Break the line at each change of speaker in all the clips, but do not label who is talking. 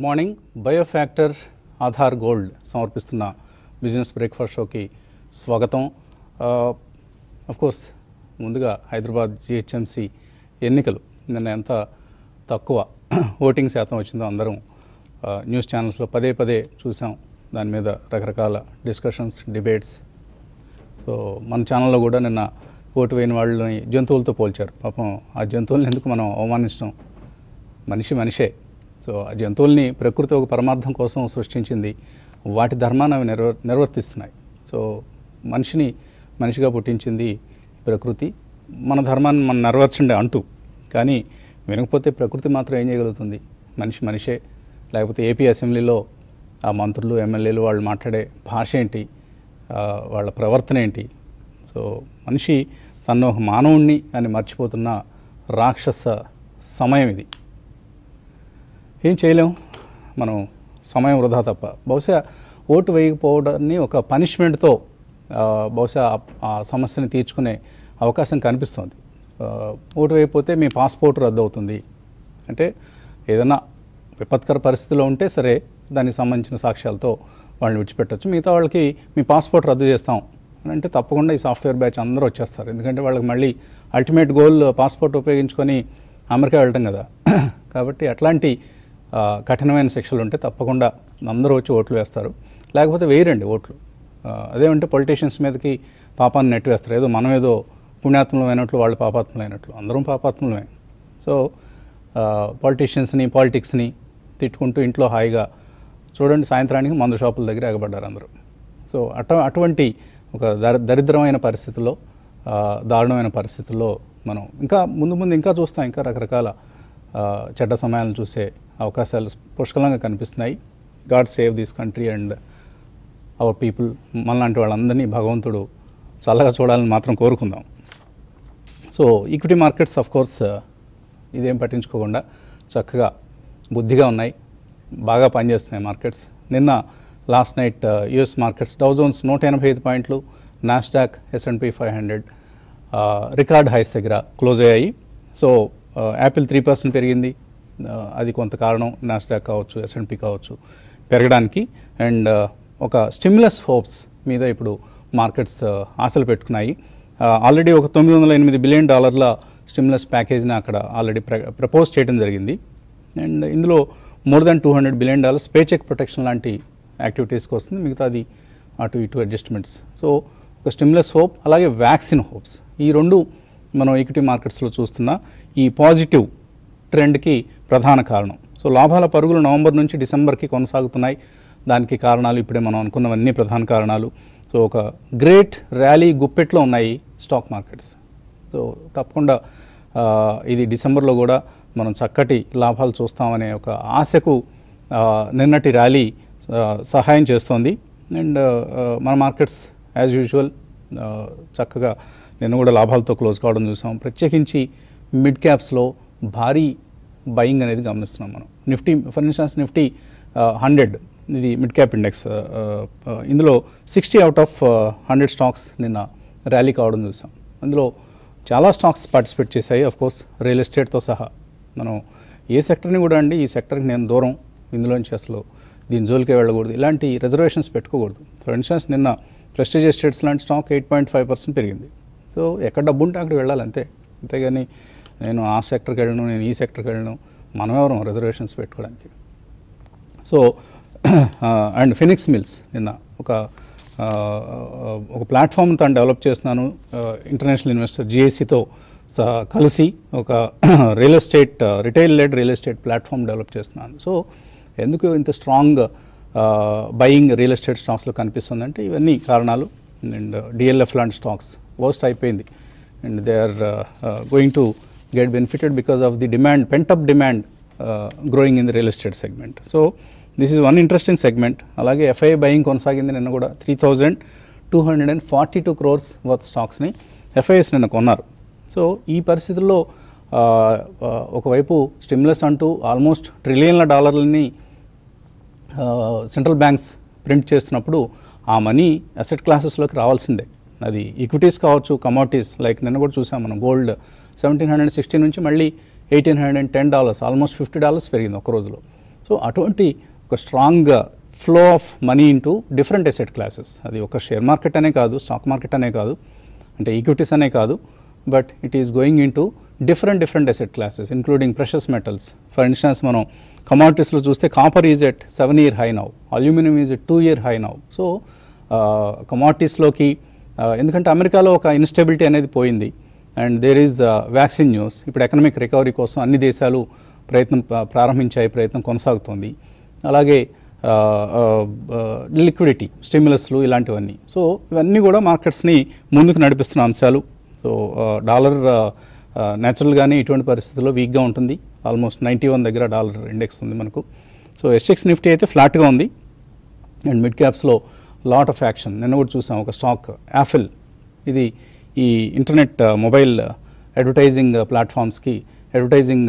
Good morning Biofactor Aadhaar gold సమర్పిస్తున్న business breakfast షోకి స్వాగతం అఫ్ కోర్స్ ముందుగా హైదరాబాద్ జిహెచ్ఎంసి ఎన్నికలు నిన్న ఎంత తక్కువ ఓటింగ్ శాతం వచ్చిందో అందరం ఆ, న్యూస్ ఛానల్స్లో పదే పదే చూసాం దాని మీద రకరకాల డిస్కషన్స్ డిబేట్స్ సో మన ఛానల్లో కూడా నిన్న ఓటు వేయని వాళ్ళని జంతువులతో పోల్చారు పాపం ఆ జంతువుల్ని ఎందుకు మనం అవమానించడం మనిషి మనిషే సో ఆ జంతువుల్ని ప్రకృతి ఒక పరమార్థం కోసం సృష్టించింది వాటి ధర్మాన్ని అవి నిర్వ నిర్వర్తిస్తున్నాయి సో మనిషిని మనిషిగా పుట్టించింది ప్రకృతి మన ధర్మాన్ని మనం నెరవేర్చండి అంటూ కానీ వినకపోతే ప్రకృతి మాత్రం ఏం చేయగలుగుతుంది మనిషి మనిషే లేకపోతే ఏపీ అసెంబ్లీలో ఆ మంత్రులు ఎమ్మెల్యేలు వాళ్ళు మాట్లాడే భాష ఏంటి ఆ, వాళ్ళ ప్రవర్తన ఏంటి సో మనిషి తను ఒక మానవుణ్ణి అని మర్చిపోతున్న రాక్షస సమయం ఇది ఏం చేయలేం మనం సమయం వృధా తప్ప బహుశా ఓటు వేయకపోవడాన్ని ఒక పనిష్మెంట్తో బహుశా ఆ- ఆ సమస్యని తీర్చుకునే అవకాశం కనిపిస్తోంది ఆ, ఓటు వేయకపోతే మీ పాస్పోర్ట్ రద్దు అవుతుంది అంటే ఏదైనా విపత్కర పరిస్థితిలో ఉంటే సరే దానికి సంబంధించిన సాక్ష్యాలతో వాళ్ళని విడిచిపెట్టచ్చు మిగతా వాళ్ళకి మీ పాస్పోర్ట్ రద్దు చేస్తాం అని అంటే తప్పకుండా ఈ సాఫ్ట్వేర్ బ్యాచ్ అందరూ వచ్చేస్తారు ఎందుకంటే వాళ్ళకి మళ్ళీ అల్టిమేట్ గోల్ పాస్పోర్ట్ ఉపయోగించుకొని అమెరికా వెళ్ళటం కదా కాబట్టి అట్లాంటి ఆ, కఠినమైన శిక్షలు ఉంటే తప్పకుండా అందరూ వచ్చి ఓట్లు వేస్తారు లేకపోతే వేయరండి ఓట్లు ఆ, అదేమంటే పొలిటీషియన్స్ మీదకి పాపాన్ని నెట్టి వేస్తారు ఏదో మనం ఏదో పుణ్యాత్ములమైనట్లు వాళ్ళు పాపాత్ములైనట్లు అందరం పాపాత్ములమే సో పొలిటీషియన్స్ని పాలిటిక్స్ని తిట్టుకుంటూ ఇంట్లో హాయిగా చూడండి సాయంత్రానికి మందు షాపుల దగ్గర ఎగబడ్డారు అందరూ సో అట అటువంటి ఒక దరి దరిద్రమైన పరిస్థితుల్లో ఆ, దారుణమైన పరిస్థితుల్లో మనం ఇంకా ముందు ముందు ఇంకా చూస్తాం ఇంకా రకరకాల ఆ, చెడ్డ సమయాలను చూసే అవకాశాలు పుష్కలంగా కనిపిస్తున్నాయి God save this country and our people మనలాంటి వాళ్ళందరినీ భగవంతుడు చల్లగా చూడాలని మాత్రం కోరుకుందాం so equity markets of course ఇదేం పట్టించుకోకుండా చక్కగా బుద్ధిగా ఉన్నాయి బాగా పనిచేస్తున్నాయి మార్కెట్స్ నిన్న last night US markets Dow Jones నూట ఎనభై ఐదు పాయింట్లు Nasdaq S and P five hundred record highs దగ్గర క్లోజ్ అయ్యాయి సో యాపిల్ త్రీ పర్సెంట్ పెరిగింది ఆ, అది కొంత కారణం నాస్డాక్ కావచ్చు ఎస్ఎన్పి కావచ్చు పెరగడానికి అండ్ ఒక స్టిమ్యులస్ హోప్స్ మీద ఇప్పుడు మార్కెట్స్ ఆ, ఆశలు పెట్టుకున్నాయి ఆల్రెడీ ఒక తొమ్మిది వందల ఎనిమిది బిలియన్ డాలర్ల స్టిమ్యులస్ ప్యాకేజ్ని అక్కడ ఆల్రెడీ ప్ర ప్రపోజ్ చేయడం జరిగింది అండ్ ఇందులో more than two hundred billion dollars pay check protection లాంటి యాక్టివిటీస్కి వస్తుంది మిగతాది అటు ఇటు అడ్జస్ట్మెంట్స్ సో ఒక స్టిమ్యులస్ హోప్ అలాగే వ్యాక్సిన్ హోప్స్ ఈ రెండు మనం ఈక్విటీ మార్కెట్స్లో చూస్తున్న ఈ పాజిటివ్ ట్రెండ్కి ప్రధాన కారణం సో లాభాల పరుగులు నవంబర్ నుంచి డిసెంబర్కి కొనసాగుతున్నాయి దానికి కారణాలు ఇప్పుడే మనం అనుకున్నవన్నీ ప్రధాన కారణాలు సో ఒక గ్రేట్ ర్యాలీ గుప్పెట్లో ఉన్నాయి స్టాక్ మార్కెట్స్ సో తప్పకుండా ఆ, ఇది డిసెంబర్లో కూడా మనం చక్కటి లాభాలు చూస్తామనే ఒక ఆశకు ఆ, నిన్నటి ర్యాలీ ఆ, సహాయం చేస్తోంది అండ్ మన మార్కెట్స్ యాజ్ యూజువల్ చక్కగా నిన్న కూడా లాభాలతో క్లోజ్ కావడం చూసాం ప్రత్యేకించి మిడ్ క్యాప్స్లో భారీ బయింగ్ అనేది గమనిస్తున్నాం మనం Nifty for instance Nifty hundred ఇది మిడ్ క్యాప్ ఇండెక్స్ ఇందులో sixty out of hundred stocks నిన్న ర్యాలీ కావడం చూసాం అందులో చాలా స్టాక్స్ పార్టిసిపేట్ చేశాయి ఆఫ్ కోర్స్ రియల్ ఎస్టేట్తో సహా మనం ఏ సెక్టర్ని కూడా అండి ఈ సెక్టర్కి నేను దూరం ఇందులోంచి అసలు దీని జోలికే వెళ్ళకూడదు ఇలాంటి రిజర్వేషన్స్ పెట్టుకోకూడదు ఫర్ ఇన్స్టాన్స్ నిన్న ప్రెస్టేజ్ ఎస్టేట్స్ లాంటి stock eight point five percent పెరిగింది సో ఎక్కడ డబ్బు ఉంటే అక్కడ వెళ్ళాలి అంతే అంతేగాని నేను ఆ సెక్టర్కి వెళ్ళను నేను ఈ సెక్టర్కి వెళ్ళను మనం ఎవరం రిజర్వేషన్స్ పెట్టుకోవడానికి సో అండ్ ఫినిక్స్ మిల్స్ నిన్న ఒక ఆ, ఒక ప్లాట్ఫామ్ తను డెవలప్ చేస్తున్నాను ఇంటర్నేషనల్ ఇన్వెస్టర్ జిఎస్సితో కలిసి ఒక real estate retail led real estate platform develop చేస్తున్నాను సో ఎందుకు ఇంత స్ట్రాంగ్ బయింగ్ రియల్ ఎస్టేట్ స్టాక్స్లో కనిపిస్తుందంటే ఇవన్నీ కారణాలు అండ్ డిఎల్ఎఫ్ లాంటి స్టాక్స్ వర్స్ట్ అయిపోయింది and they are going to get benefited because of the demand pent up demand growing in the real estate segment so this is one interesting segment అలాగే FI buying కొనసాగింది నిన్న కూడా three thousand two hundred and forty two crores worth స్టాక్స్ని FIs నిన్న కొన్నారు so ఈ పరిస్థితుల్లో ఆ, ఆ, ఒకవైపు స్టిమ్యులస్ అంటూ ఆల్మోస్ట్ ట్రిలియన్ల డాలర్లని సెంట్రల్ బ్యాంక్స్ ప్రింట్ చేస్తున్నప్పుడు ఆ మనీ అసెట్ క్లాసెస్లోకి రావాల్సిందే అది ఈక్విటీస్ కావచ్చు కమోడిటీస్ లైక్ నిన్న కూడా చూసాం మనం గోల్డ్ సెవెంటీన్ హండ్రెడ్ సిక్స్టీ నుంచి మళ్ళీ eighteen hundred and ten dollars almost fifty dollars పెరిగింది ఒక రోజులో సో అటువంటి ఒక strong flow of money into different asset classes అది ఒక షేర్ మార్కెట్ అనే కాదు స్టాక్ మార్కెట్ అనే కాదు అంటే ఈక్విటీస్ అనే కాదు but it is going into different different asset classes including precious metals for instance మనం కమాడిటీస్లో చూస్తే copper is at seven year high now aluminium is at two year high now so కమాడిటీస్లోకి ఎందుకంటే అమెరికాలో ఒక instability అనేది పోయింది and there is vaccine news ఇప్పుడు ఎకనామిక్ రికవరీ కోసం అన్ని దేశాలు ప్రయత్నం ప- ప్రారంభించాయి ప్రయత్నం కొనసాగుతోంది అలాగే లిక్విడిటీ స్టిమ్యులస్లు ఇలాంటివన్నీ సో ఇవన్నీ కూడా మార్కెట్స్ని ముందుకు నడిపిస్తున్న అంశాలు సో డాలర్ న్యాచురల్గానే ఇటువంటి పరిస్థితుల్లో వీక్గా ఉంటుంది ఆల్మోస్ట్ నైంటీ వన్ దగ్గర డాలర్ ఇండెక్స్ ఉంది మనకు సో ఎస్ఎక్స్ నిఫ్టీ అయితే ఫ్లాట్గా ఉంది అండ్ మిడ్ క్యాప్స్లో లాట్ ఆఫ్ యాక్షన్ నిన్న కూడా చూసాం ఒక స్టాక్ యాఫిల్ ఇది ఈ ఇంటర్నెట్ మొబైల్ అడ్వర్టైజింగ్ ప్లాట్ఫామ్స్కి అడ్వర్టైజింగ్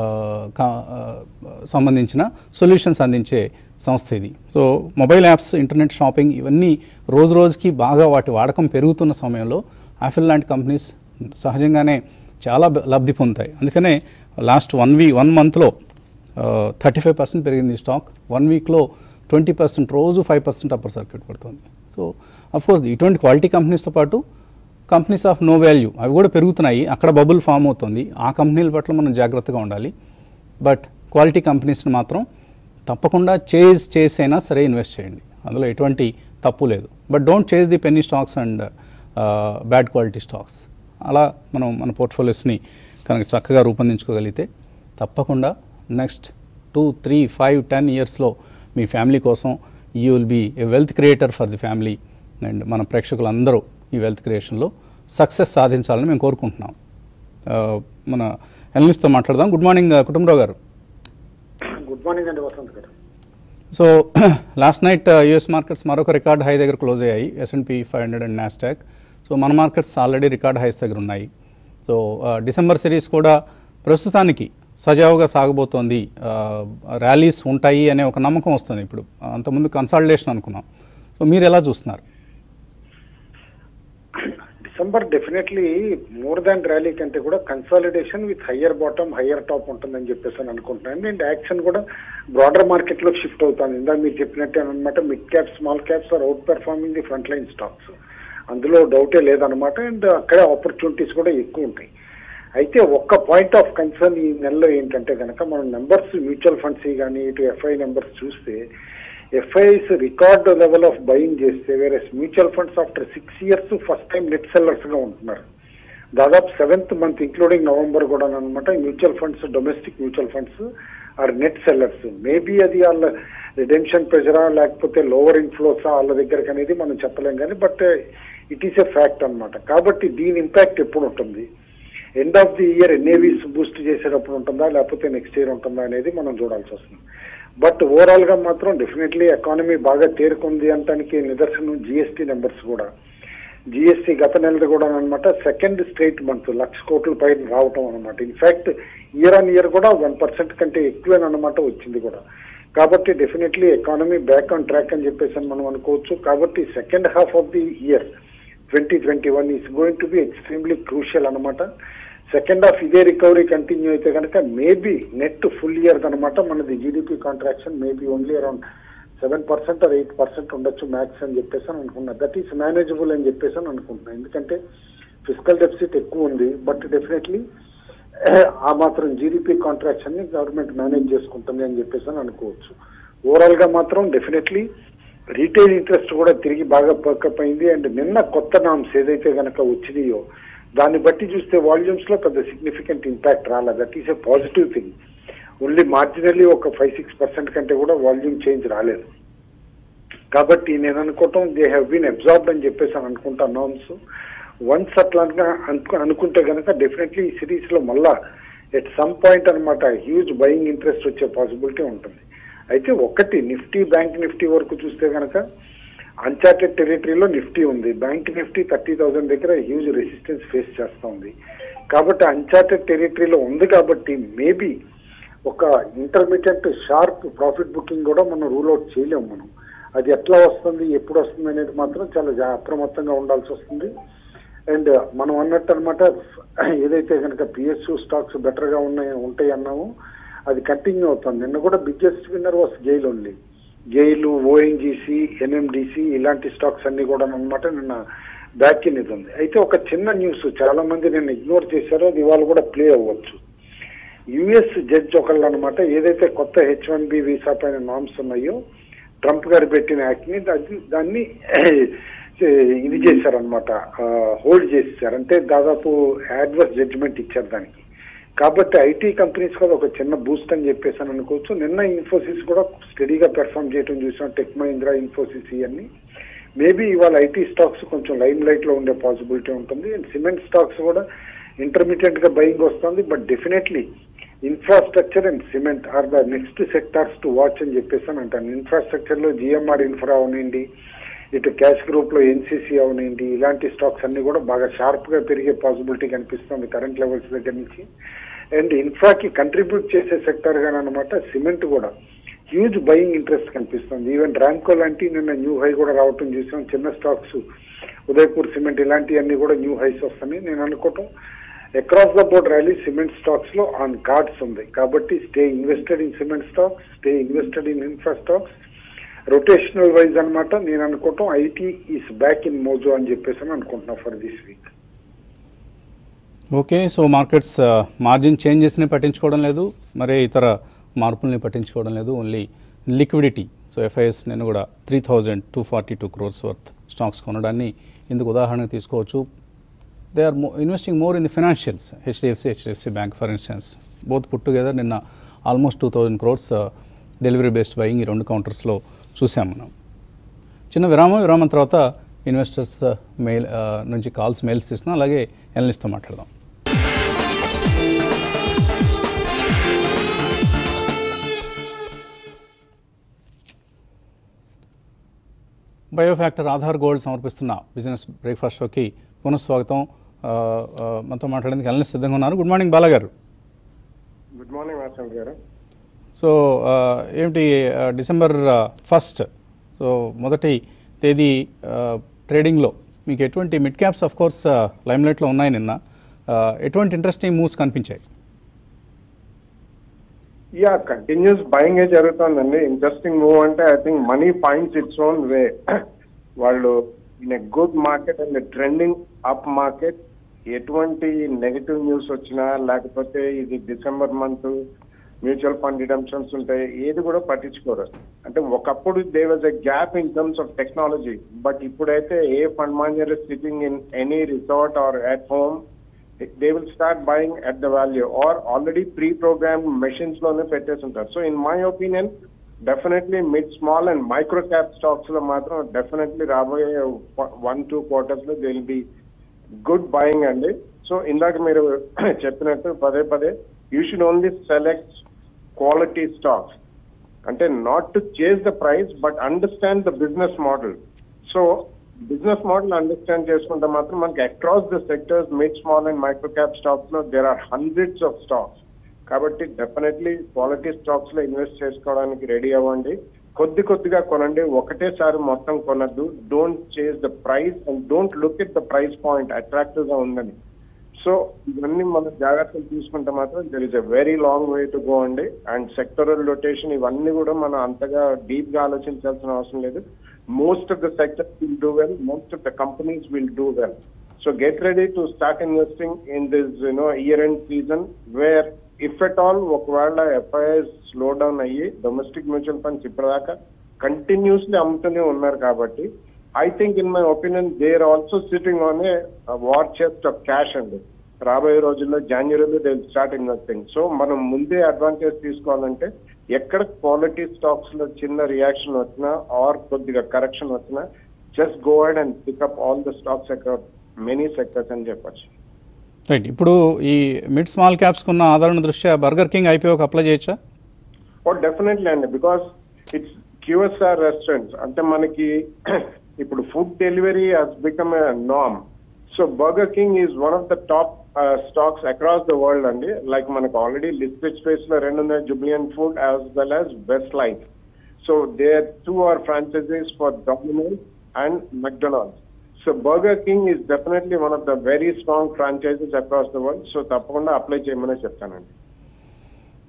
సంబంధించిన సొల్యూషన్స్ అందించే సంస్థ ఇది సో మొబైల్ యాప్స్ ఇంటర్నెట్ షాపింగ్ ఇవన్నీ రోజు రోజుకి బాగా వాటి వాడకం పెరుగుతున్న సమయంలో యాఫిల్ లాంటి కంపెనీస్ సహజంగానే చాలా బ- లబ్ధి పొందుతాయి అందుకనే లాస్ట్ వన్ వీ వన్ మంత్లో థర్టీ ఫైవ్ పర్సెంట్ పెరిగింది ఈ స్టాక్ వన్ వీక్లో ట్వంటీ పర్సెంట్ రోజు ఫైవ్ పర్సెంట్ అప్పర్ సర్క్యూట్ పడుతుంది సో కోర్స్ ఇటువంటి క్వాలిటీ కంపెనీస్తో పాటు కంపెనీస్ ఆఫ్ నో వాల్యూ అవి కూడా పెరుగుతున్నాయి అక్కడ బబుల్ ఫామ్ అవుతుంది ఆ కంపెనీల పట్ల మనం జాగ్రత్తగా ఉండాలి బట్ క్వాలిటీ కంపెనీస్ని మాత్రం తప్పకుండా చేజ్ చేసైనా సరే ఇన్వెస్ట్ చేయండి అందులో ఎటువంటి తప్పు లేదు but don't chase the penny stocks and bad quality stocks అలా మనం మన పోర్ట్ఫోలియోస్ని కనుక చక్కగా రూపొందించుకోగలిగితే తప్పకుండా next two three five ten ఇయర్స్లో మీ ఫ్యామిలీ కోసం you will be a wealth creator for the family and మన ప్రేక్షకులందరూ ఈ వెల్త్ క్రియేషన్లో సక్సెస్ సాధించాలని మేము కోరుకుంటున్నాం ఆ, మన ఎనలిస్ట్తో మాట్లాడదాం గుడ్ మార్నింగ్ కుటుంబరావు గారు
గుడ్ మార్నింగ్ అండి Vasanth garu
so last night US markets మరొక రికార్డ్ హై దగ్గర క్లోజ్ అయ్యాయి S and P five hundred and Nasdaq so మన మార్కెట్స్ ఆల్రెడీ రికార్డ్ హైస్ దగ్గర ఉన్నాయి సో డిసెంబర్ సిరీస్ కూడా ప్రస్తుతానికి సజావుగా సాగబోతోంది ర్యాలీస్ ఉంటాయి అనే ఒక నమ్మకం వస్తుంది ఇప్పుడు అంతకుముందు కన్సాలిడేషన్ అనుకున్నాం సో మీరు ఎలా చూస్తున్నారు
December definitely more than rally కంటే కూడా consolidation with higher bottom higher top ఉంటుందని చెప్పేసి అని అనుకుంటున్నాను అండ్ యాక్షన్ కూడా బ్రాడర్ మార్కెట్ లో షిఫ్ట్ అవుతుంది ఇందాక మీరు చెప్పినట్టే అనమాట mid cap small caps are outperforming the front line stocks అందులో డౌటే లేదనమాట అండ్ అక్కడే ఆపర్చునిటీస్ కూడా ఎక్కువ ఉంటాయి అయితే ఒక్క పాయింట్ ఆఫ్ కన్సర్న్ ఈ నెలలో ఏంటంటే కనుక మనం నెంబర్స్ మ్యూచువల్ ఫండ్స్ కానీ ఇటు ఎఫ్ఐ నెంబర్స్ చూస్తే FIs record level of buying చేస్తే వేరే mutual funds after six years first time net sellers గా ఉంటున్నారు దాదాపు సెవెంత్ మంత్ ఇంక్లూడింగ్ నవంబర్ కూడా అనమాట mutual funds domestic mutual funds are net sellers maybe అది వాళ్ళ రిడెంప్షన్ ప్రెజరా లేకపోతే లోవర్ ఇన్ఫ్లోసా వాళ్ళ దగ్గరకు అనేది మనం చెప్పలేం కానీ but it is a fact అన్నమాట కాబట్టి దీని ఇంపాక్ట్ ఎప్పుడు ఉంటుంది end of the year NAVs boost చేసేటప్పుడు ఉంటుందా లేకపోతే నెక్స్ట్ ఇయర్ ఉంటుందా అనేది మనం చూడాల్సి వస్తుంది బట్ ఓవరాల్ గా మాత్రం డెఫినెట్లీ ఎకానమీ బాగా తేరుకుంది అంటానికి నిదర్శనం జిఎస్టీ నెంబర్స్ కూడా జిఎస్టీ గత నెలది కూడా అనమాట సెకండ్ స్ట్రేట్ మంత్ లక్ష కోట్ల పైన రావటం అనమాట ఇన్ఫాక్ట్ ఇయర్ ఆన్ ఇయర్ కూడా వన్ పర్సెంట్ కంటే ఎక్కువేనమాట వచ్చింది కూడా కాబట్టి definitely economy back on track అని చెప్పేసి అని మనం అనుకోవచ్చు కాబట్టి second half of the year twenty twenty one is going to be extremely crucial అనమాట సెకండ్ హాఫ్ ఇదే రికవరీ కంటిన్యూ అయితే కనుక మేబీ నెట్ ఫుల్ ఇయర్ అనమాట మనది GDP contraction maybe only around seven percent or eight percent ఉండొచ్చు max అని చెప్పేసి అని అనుకున్నా దట్ ఈస్ మేనేజబుల్ అని చెప్పేసి అని అనుకుంటున్నా ఎందుకంటే ఫిజికల్ డెఫిసిట్ ఎక్కువ ఉంది బట్ డెఫినెట్లీ ఆ మాత్రం జీడిపి కాంట్రాక్షన్ ని గవర్నమెంట్ మేనేజ్ చేసుకుంటుంది అని చెప్పేసి అని అనుకోవచ్చు ఓవరాల్ గా మాత్రం డెఫినెట్లీ రీటైల్ ఇంట్రెస్ట్ కూడా తిరిగి బాగా పర్కప్ అయింది అండ్ నిన్న కొత్త నామ్స్ ఏదైతే గనక వచ్చినాయో దాన్ని బట్టి చూస్తే వాల్యూమ్స్ లో పెద్ద సిగ్నిఫికెంట్ ఇంపాక్ట్ రాలే that is a positive thing only marginally ఒక ఫైవ్ సిక్స్ పర్సెంట్ కంటే కూడా వాల్యూమ్ చేంజ్ రాలేదు కాబట్టి నేను అనుకోవటం దే హ్యావ్ బీన్ అబ్జార్బ్డ్ అని చెప్పేసి అని అనుకుంటా నామ్స్ వన్స్ అట్లా అనుకు అనుకుంటే కనుక డెఫినెట్లీ ఈ సిరీస్ లో మళ్ళా ఎట్ సమ్ పాయింట్ అనమాట హ్యూజ్ బయింగ్ ఇంట్రెస్ట్ వచ్చే పాసిబిలిటీ ఉంటుంది అయితే ఒకటి నిఫ్టీ బ్యాంక్ నిఫ్టీ వరకు చూస్తే కనుక అన్చార్టెడ్ టెరిటరీలో నిఫ్టీ ఉంది బ్యాంక్ నిఫ్టీ థర్టీ థౌసండ్ దగ్గర హ్యూజ్ రెసిస్టెన్స్ ఫేస్ చేస్తూ ఉంది కాబట్టి అన్చార్టెడ్ టెరిటరీలో ఉంది కాబట్టి మేబీ ఒక ఇంటర్మీడియట్ షార్ప్ ప్రాఫిట్ బుకింగ్ కూడా మనం రూల్ అవుట్ చేయలేము మనం అది ఎట్లా వస్తుంది ఎప్పుడు వస్తుంది అనేది మాత్రం చాలా జా- అప్రమత్తంగా ఉండాల్సి వస్తుంది అండ్ మనం అన్నట్టు అనమాట ఏదైతే కనుక పిఎస్యు స్టాక్స్ బెటర్ గా ఉన్నాయి ఉంటాయి అన్నాము అది కంటిన్యూ అవుతుంది నిన్న కూడా biggest winner was GAIL only GAIL ONGC NMDC ఇలాంటి స్టాక్స్ అన్ని కూడా అనమాట నిన్న బ్యాక్ ఇన్ ఇది ఉంది అయితే ఒక చిన్న న్యూస్ చాలా మంది నిన్న ఇగ్నోర్ చేశారో అది ఇవాళ కూడా ప్లే అవ్వచ్చు యుఎస్ జడ్జ్ ఒకళ్ళు అనమాట ఏదైతే కొత్త హెచ్ వన్ బి వీసా పైన నామ్స్ ఉన్నాయో ట్రంప్ గారు పెట్టిన యాక్ట్ ని దాన్ని- దాన్ని ఇది చేశారనమాట హోల్డ్ చేశారు అంటే దాదాపు అడ్వర్స్ జడ్జిమెంట్ ఇచ్చారు దానికి కాబట్టి ఐటీ కంపెనీస్ కూడా ఒక చిన్న బూస్ట్ అని చెప్పేసి అని అనుకోవచ్చు నిన్న ఇన్ఫోసిస్ కూడా స్టడీగా పెర్ఫామ్ చేయడం చూసాం టెక్ మహీంద్రా ఇన్ఫోసిస్ ఇవన్నీ మేబీ ఇవాళ ఐటీ స్టాక్స్ కొంచెం లైమ్ లైట్ లో ఉండే పాసిబిలిటీ ఉంటుంది అండ్ సిమెంట్ స్టాక్స్ కూడా ఇంటర్మీడియట్ గా బయింగ్ వస్తుంది but definitely infrastructure and cement are the next sectors to watch అని చెప్పేసి అని అంటాను ఇన్ఫ్రాస్ట్రక్చర్ లో జిఎంఆర్ ఇన్ఫ్రా అవనండి ఇటు క్యాష్ గ్రూప్ లో ఎన్సీసీ అవనండి ఇలాంటి స్టాక్స్ అన్ని కూడా బాగా షార్ప్ గా పెరిగే పాసిబిలిటీ కనిపిస్తుంది కరెంట్ లెవెల్స్ దగ్గర నుంచి అండ్ ఇన్ఫ్రాకి కంట్రిబ్యూట్ చేసే సెక్టర్ గానీ అనమాట సిమెంట్ కూడా హ్యూజ్ బయింగ్ ఇంట్రెస్ట్ కనిపిస్తుంది ఈవెన్ ర్యాంకో లాంటి నిన్న న్యూ హై కూడా రావటం చూసాం చిన్న స్టాక్స్ ఉదయపూర్ సిమెంట్ ఇలాంటివన్నీ కూడా న్యూ హైస్ వస్తాయి నేను అనుకోవటం across the board rally cement stocks లో ఆన్ కార్డ్స్ ఉంది కాబట్టి stay invested in cement stocks stay invested in infra stocks rotational wise అన్నమాట నేను అనుకోవటం IT is back in mojo అని చెప్పేసి అని అనుకుంటున్నా for this week
okay so markets margin చేంజెస్ని పట్టించుకోవడం లేదు మరి ఇతర మార్పుల్ని పట్టించుకోవడం లేదు ఓన్లీ లిక్విడిటీ సో ఎఫ్ఐఎస్ నేను కూడా three thousand two forty two crores worth stocks కొనడాన్ని ఇందుకు ఉదాహరణకు తీసుకోవచ్చు they are investing more in the financials HDFC HDFC bank for instance both put together నిన్న almost two thousand crores delivery based buying ఈ రెండు కౌంటర్స్లో చూసాం మనం చిన్న విరామం విరామం తర్వాత ఇన్వెస్టర్స్ మెయిల్ ఆ, నుంచి కాల్స్ మెయిల్స్ తీస్తున్నాం అలాగే ఎనలిస్ట్తో మాట్లాడదాం బయోఫ్యాక్టర్ ఆధార్ గోల్డ్ సమర్పిస్తున్న బిజినెస్ బ్రేక్ఫాస్ట్ షోకి పునఃస్వాగతం ఆ, ఆ, మనతో మాట్లాడేందుకు ఎనలిస్ట్ సిద్ధంగా ఉన్నారు గుడ్ మార్నింగ్ బాలా గారు
గుడ్ మార్నింగ్ వాసంత్ గారు
సో ఆ, ఏమిటి ఆ, డిసెంబర్ ఫస్ట్ సో మొదటి తేదీ ఆ, ట్రేడింగ్లో మీకు ఎటువంటి మిడ్ క్యాప్స్ ఆఫ్ కోర్స్ లైమ్లైట్లో ఉన్నాయి నిన్న ఆ, ఎటువంటి ఇంట్రెస్టింగ్ మూవ్స్ కనిపించాయి
యా కంటిన్యూస్ బయింగ్ ఏ జరుగుతుందండి ఇంట్రెస్టింగ్ మూవ్ అంటే I think money finds its own way వాళ్ళు in a good market and trending up market ఎటువంటి నెగటివ్ న్యూస్ వచ్చినా లేకపోతే ఇది December month mutual fund redemptions ఉంటాయి ఏది కూడా పట్టించుకోరు అంటే ఒకప్పుడు they was a gap in terms of technology but ఇప్పుడైతే ఏ fund manager sitting in any resort or at home they will start buying at the value or already pre program machines లోనే పెట్టేసి ఉంటారు so in my opinion definitely mid small and micro cap stocks లో మాత్రం definitely రాబోయే one two quarters లో they will be good buying అండి so ఇందాక మీరు చెప్పినట్టు పదే పదే you should only select quality stocks అంటే not to chase the price but understand the business model so business model understand చేసుకుంటే మాత్రం మనకి across the sectors mid small and micro cap stocks లో there are hundreds of stocks కాబట్టి definitely quality stocks లో invest చేసుకోవడానికి ready అవ్వండి కొద్ది కొద్దిగా కొనండి ఒకటేసారి మొత్తం కొనద్దు don't chase the price and don't look at the price point attractive గా ఉందని సో ఇవన్నీ మనం జాగ్రత్తలు తీసుకుంటే మాత్రం there is a very long way to go అండి అండ్ సెక్టరల్ రొటేషన్ ఇవన్నీ కూడా మనం అంతగా డీప్ గా ఆలోచించాల్సిన అవసరం లేదు most of the sector will do well most of the companies will do well so get ready to start investing in this you know year end season where if at all ఒకవేళ FIs slow down అయ్యి domestic mutual funds ఇప్పటిదాకా continuously అమ్ముతూనే ఉన్నారు కాబట్టి I think in my opinion they are also sitting on a war chest of cash అండి రాబోయే రోజుల్లో జనవరిలో దే స్టార్ట్ ఇన్వెస్టింగ్ సో మనం ముందే అడ్వాంటేజ్ తీసుకోవాలంటే ఎక్కడ క్వాలిటీ స్టాక్స్ లో చిన్న రియాక్షన్ వచ్చినా ఆర్ కొద్దిగా కరెక్షన్ వచ్చినా just go ahead and pick up all the stocks across many sectors అని చెప్పొచ్చు
రైట్ ఇప్పుడు ఈ మిడ్ స్మాల్ క్యాప్స్ ఉన్న ఆదరణ దృష్ట్యా బర్గర్ కింగ్ ఐపీఓకి అప్లై చేయొచ్చా
ఓ డెఫినెట్లీ అండి బికాస్ ఇట్స్ క్యూఎస్ఆర్ రెస్టారెంట్స్ అంటే మనకి ఇప్పుడు food delivery has become a నామ్ so Burger King is one of the top stocks across the world అండి లైక్ మనకు ఆల్రెడీ లిస్టెడ్ స్పేస్ లో రెండు ఉన్నాయి Jubilant food as well as Westlife so they two are franchisees for Domino's and McDonald's so Burger King is definitely one of the very strong franchisees across the world so తప్పకుండా apply చేయమని చెప్తానండి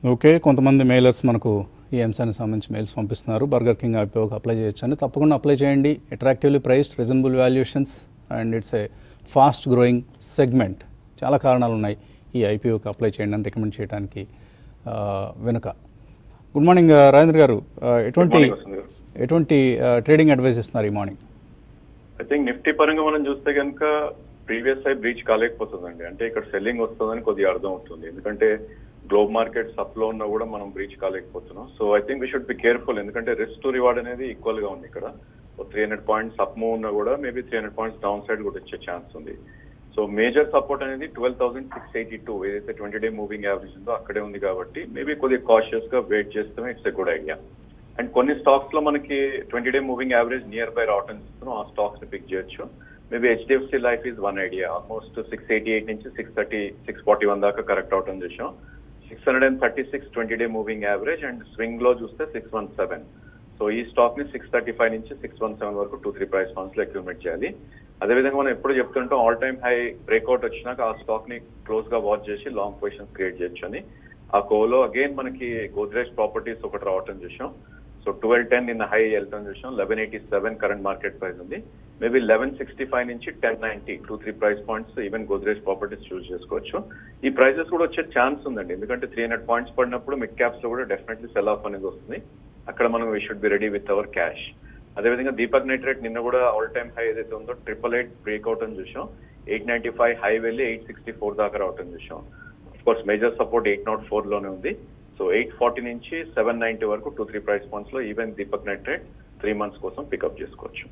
okay కొంతమంది mailers మనకు ఈ అంశానికి సంబంధించి mails పంపిస్తున్నారు burger king ఐపీఓకి అప్లై చేయొచ్చు అని తప్పకుండా అప్లై చేయండి attractively priced reasonable valuations and it's a fast growing segment చాలా కారణాలు ఉన్నాయి ఈ ఐపీఓకి అప్లై చేయండి అని రికమెండ్ చేయడానికి ఆ, వెనుక గుడ్ మార్నింగ్ ఆ, రాజేంద్ర గారు ఆ, ఎటువంటి
morning, వసంత్ గారు.
ఎటువంటి ట్రేడింగ్ అడ్వైస్ ఇస్తున్నారు ఈ మార్నింగ్
ఐ థింక్ నిఫ్టీ పరంగా మనం చూస్తే కనుక ప్రీవియస్ హై బ్రీచ్ కాలేకపోతుందండి అంటే ఇక్కడ సెల్లింగ్ వస్తుందని కొద్దిగా అర్థం అవుతుంది ఎందుకంటే గ్లోబ్ మార్కెట్ సప్ లో ఉన్నా కూడా మనం బ్రీచ్ కాలేకపోతున్నాం so I think we should be careful ఎందుకంటే రిస్క్ టు రివార్డ్ అనేది ఈక్వల్ గా ఉంది ఇక్కడ three hundred points up move ఉన్నా కూడా maybe three hundred points downside కూడా వచ్చే ఛాన్స్ ఉంది సో మేజర్ సపోర్ట్ అనేది twelve thousand six eighty two ఏదైతే ట్వంటీ డే మూవింగ్ యావరేజ్ ఉందో అక్కడే ఉంది కాబట్టి మేబీ కొద్దిగా కాషియస్ గా వెయిట్ చేస్తే it's a good idea and కొన్ని స్టాక్స్ లో మనకి twenty day moving average nearby రావటం చూస్తున్నాం ఆ స్టాక్స్ ని పిక్ చేయొచ్చు maybe HDFC life is one idea almost six eighty eight నుంచి six thirty six forty one దాకా కరెక్ట్ అవటం చూసాం six hundred and thirty six twenty day moving average and swing లో చూస్తే సిక్స్ వన్ సెవెన్ సో ఈ stock ని six thirty five నుంచి six one seven వరకు టూ త్రీ ప్రైస్ పాయింట్స్ లో అక్యూమిలేట్ చేయాలి అదేవిధంగా మనం ఎప్పుడు చెప్తుంటాం ఆల్ టైమ్ హై బ్రేక్అవుట్ వచ్చినాక ఆ స్టాక్ ని క్లోజ్ గా వాచ్ చేసి లాంగ్ పొజిషన్స్ క్రియేట్ చేయొచ్చు అని ఆ కోలో అగైన్ మనకి గోద్రేజ్ ప్రాపర్టీస్ ఒకటి రావటం చూసాం సో ట్వెల్వ్ టెన్ నిన్న హై వెళ్తాం చూసాం eleven eighty seven current market price ఉంది మేబీ లెవెన్ సిక్స్టీ ఫైవ్ నుంచి ten ninety two three price points even Godrej properties choose చేసుకోవచ్చు ఈ ప్రైసెస్ కూడా వచ్చే ఛాన్స్ ఉందండి ఎందుకంటే త్రీ హండ్రెడ్ పాయింట్స్ పడినప్పుడు మిడ్ క్యాప్స్ లో కూడా డెఫినెట్లీ సెల్ ఆఫ్ అనేది వస్తుంది అక్కడ మనం we should be ready with our cash అదేవిధంగా దీపక్ నైట్రేట్ నిన్న కూడా ఆల్ టైమ్ హై ఏదైతే ఉందో ట్రిపుల్ ఎయిట్ బ్రేక్అవుట్ అని చూసాం ఎయిట్ నైన్టీ ఫైవ్ హై వెళ్ళి ఎయిట్ సిక్స్టీ ఫోర్ దాకా రావటం చూసాం of course major support eight naught four లోనే ఉంది సో ఎయిట్ ఫార్టీ నుంచి సెవెన్ నైన్టీ వరకు టూ త్రీ ప్రైస్ పాయింట్స్ లో even Deepak nitrate three months కోసం పికప్ చేసుకోవచ్చు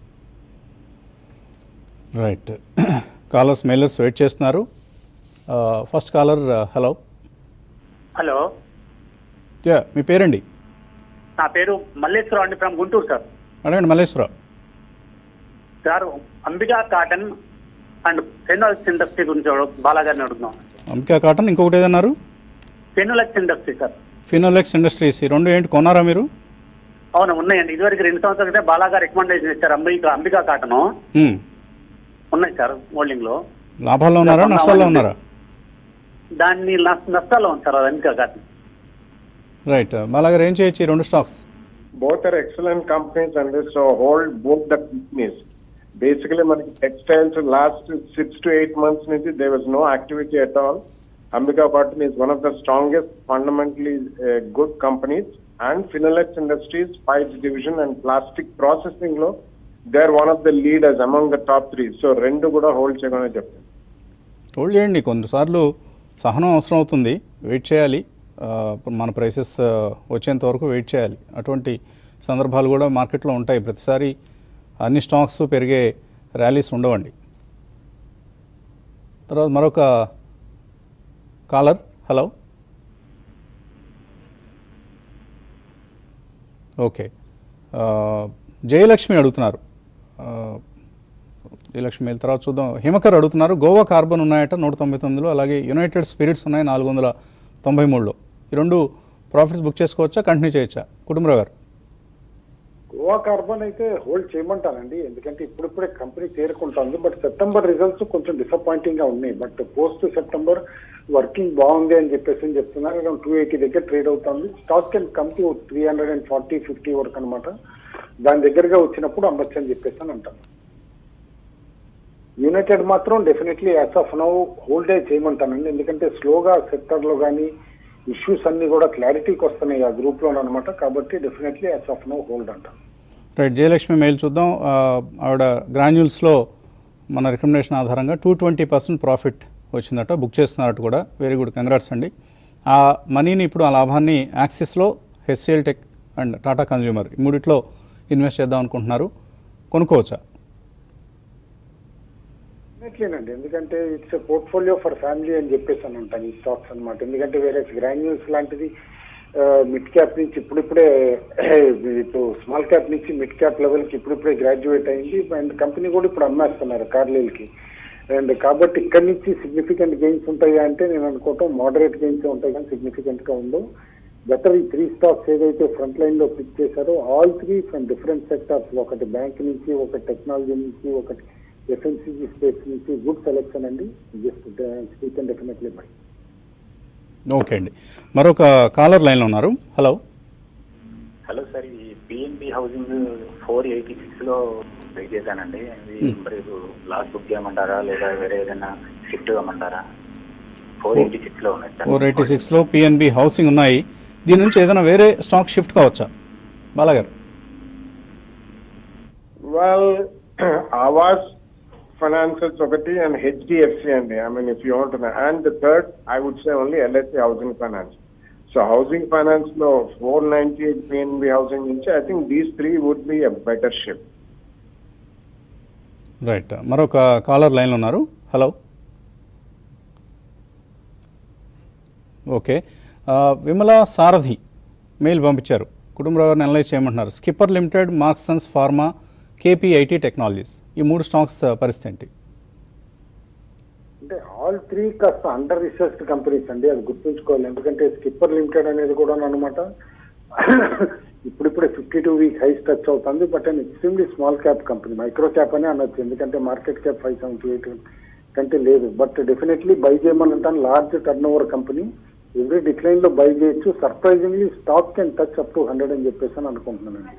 రైట్ కాలర్స్ మెయిలర్స్ వెయిట్ చేస్తున్నారు first caller hello
hello
yeah మీ పేరండి
నా పేరు మల్లేశ్వరరావు అండి ఫ్రమ్ గుంటూరు సార్
అడగండి Malleswararao
sir Ambika cotton and Finolex industry గురించి అడుగు- బాలాగారిని అడుగుతున్నాం
అంబికా కాటన్ ఇంకొకటి ఏదన్నారు
Finolex industry sir
Finolex industries ఈ రెండు ఏంటి కొన్నారా మీరు
అవును ఉన్నాయండి ఇదివరకు రెండు సంవత్సరాల క్రితం బాలాగా రికమెండేషన్ ఇచ్చారు అంబికా అంబికా కాటన్
మ్మ్.
ఉన్నాయి సార్ హోల్డింగ్ లో
లాభాల్లో ఉన్నారా నష్టాల్లో ఉన్నారా
దాన్ని నష్ట- నష్టాల్లో ఉంది సార్ అది అంబికా కాటన్
రైట్ బాలాగారు ఏం చేయొచ్చు ఈ రెండు stocks
both are excellent companies and this so hold both the companies. Basically, మనకి textiles last six to eight months నుంచి there was no activity at all. Ambika Cotton is one of the strongest, fundamentally uh, good companies. And Finolex Industries, pipes division and plastic processing లో they are one of the leaders among the top three. So రెండు కూడా hold చేయమని చెప్తాను
hold చేయండి కొన్నిసార్లు సహనం అవసరం అవుతుంది వెయిట్ చేయాలి ఆ, మన ప్రైసెస్ ఆ, వచ్చేంత వరకు వెయిట్ చేయాలి అటువంటి సందర్భాలు కూడా మార్కెట్లో ఉంటాయి ప్రతిసారి అన్ని స్టాక్స్ పెరిగే ర్యాలీస్ ఉండవండి తర్వాత మరొక కాలర్ హలో ఓకే ఆ, జయలక్ష్మి అడుగుతున్నారు ఆ, జయలక్ష్మి వెళ్ళిన తర్వాత చూద్దాం హిమకర్ అడుగుతున్నారు గోవా కార్బన్ ఉన్నాయట నూట తొంభై తొమ్మిదిలో అలాగే యునైటెడ్ స్పిరిట్స్ ఉన్నాయి నాలుగు వందల తొంభై మూడులో ఈ రెండు ప్రాఫిట్స్ బుక్ చేసుకోవచ్చా కంటిన్యూ చేయొచ్చా కుటుంబరావు గారు
గోవా కార్బన్ అయితే హోల్డ్ చేయమంటానండి ఎందుకంటే ఇప్పుడిప్పుడే కంపెనీ చేరుకుంటుంది బట్ సెప్టెంబర్ రిజల్ట్స్ కొంచెం డిసప్పాయింటింగ్ గా ఉన్నాయి బట్ పోస్ట్ సెప్టెంబర్ వర్కింగ్ బాగుంది అని చెప్పేసి అని చెప్తున్నారు అరౌండ్ టూ ఎయిటీ దగ్గర ట్రేడ్ అవుతుంది stock can come to three hundred and forty fifty వరకు అనమాట దాని దగ్గరగా వచ్చినప్పుడు అమ్మచ్చు అని చెప్పేసి అని అంటాను యునైటెడ్ మాత్రం డెఫినెట్లీ యాజ్ ఆఫ్ నౌ హోల్డే చేయమంటానండి ఎందుకంటే స్లోగా సెక్టర్ లో కానీ ఇష్యూస్ అన్ని కూడా క్లారిటీకి వస్తున్నాయి ఆ గ్రూప్ లో అనమాట కాబట్టి definitely as of now hold అంటాను
రైట్ జయలక్ష్మి మెయిల్ చూద్దాం ఆ, ఆవిడ గ్రాన్యూల్స్లో మన రికమెండేషన్ ఆధారంగా టూ ట్వంటీ పర్సెంట్ ప్రాఫిట్ వచ్చిందట బుక్ చేస్తున్నారట కూడా వెరీ గుడ్ కంగ్రాట్స్ అండి ఆ మనీని ఇప్పుడు ఆ లాభాన్ని యాక్సిస్లో HCL tech and Tata consumer ఈ మూడిట్లో ఇన్వెస్ట్ చేద్దాం అనుకుంటున్నారు కొనుక్కోవచ్చా
డెఫినెట్లీనండి ఎందుకంటే it's a portfolio for family అని చెప్పేసి అని ఉంటాను ఈ స్టాక్స్ అన్నమాట ఎందుకంటే వేరే గ్రాన్యూల్స్ లాంటిది మిడ్ క్యాప్ నుంచి ఇప్పుడిప్పుడే ఇప్పుడు స్మాల్ క్యాప్ నుంచి మిడ్ క్యాప్ లెవెల్ కి ఇప్పుడిప్పుడే గ్రాడ్యుయేట్ అయింది అండ్ కంపెనీ కూడా ఇప్పుడు అమ్మేస్తున్నారు కార్లీలకి అండ్ కాబట్టి ఇక్కడి నుంచి సిగ్నిఫికెంట్ గెయిన్స్ ఉంటాయా అంటే నేను అనుకోవటం మోడరేట్ గెయిన్స్ ఉంటాయి కానీ సిగ్నిఫికెంట్ గా ఉండవు బెటర్ ఈ త్రీ స్టాక్స్ ఏదైతే ఫ్రంట్ లైన్ లో పిక్ చేశారో all three from different sectors ఒకటి బ్యాంక్ నుంచి ఒకటి టెక్నాలజీ నుంచి ఒకటి ఎఫ్ఎన్సీజీ స్పేస్ నుంచి గుడ్ సెలెక్షన్ అండి just you can definitely buy
okay అండి మరొక కాలర్ లైన్లో ఉన్నారు హలో
హలో సార్ ఈ PNB housing four eighty six లో పే చేశానండి ఇది మరి లాస్ట్ బుక్ చేయమంటారా లేదా వేరే ఏదైనా షిఫ్ట్ కమ్మంటారా ఫోర్ ఎయిటీ సిక్స్ లో ఉన్నాయి సార్
ఫోర్ ఎయిటీ సిక్స్లో పిఎన్బి హౌసింగ్ ఉన్నాయి దీని నుంచి ఏదైనా వేరే స్టాక్ షిఫ్ట్ కావచ్చా బాలాగారు
వెల్ ఆవాస్ ఫైనాన్సెస్ ఒకటి అండ్ హెచ్డిఎఫ్సి అండి I mean if you want and the third I would say only LIC housing finance so housing finance లో four ninety eight PNB housing నుంచి I think these three would be a better ship
right మరొక caller లైన్లో ఉన్నారు hello okay ఆ, Vimala Sarathi mail పంపించారు Kutumbarao analyse చేయమంటున్నారు skipper limited Marksans Pharma KPIT Technologies ఈ మూడు స్టాక్స్ ఆ, పరిస్థితి ఏంటి
అంటే ఆల్ త్రీ కాస్త అండర్ రీసెర్చ్డ్ కంపెనీస్ అండి అది గుర్తుంచుకోవాలి ఎందుకంటే స్కిప్పర్ లిమిటెడ్ అనేది కూడా అనమాట ఇప్పుడిప్పుడే fifty two week highs touch అవుతుంది but and extremely small cap company micro cap అని అనొచ్చు ఎందుకంటే market cap five seventy eight కంటే లేదు బట్ డెఫినెట్లీ బై చేయమని అంటాను large turnover company every decline లో బై చేయొచ్చు surprisingly stock can touch up to hundred అని చెప్పేసి అని అనుకుంటున్నానండి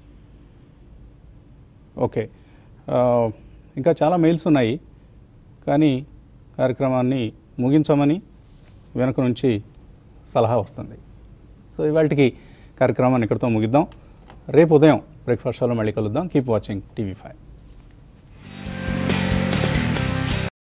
ఓకే ఆ, ఇంకా చాలా మెయిల్స్ ఉన్నాయి కానీ కార్యక్రమాన్ని ముగించమని వెనుక నుంచి సలహా వస్తుంది సో ఇవాళకి కార్యక్రమాన్ని ఇక్కడితో ముగిద్దాం రేపు ఉదయం బ్రేక్ఫాస్ట్ షోలో మళ్ళీ కలుద్దాం కీప్ వాచింగ్ టీవీ ఫైవ్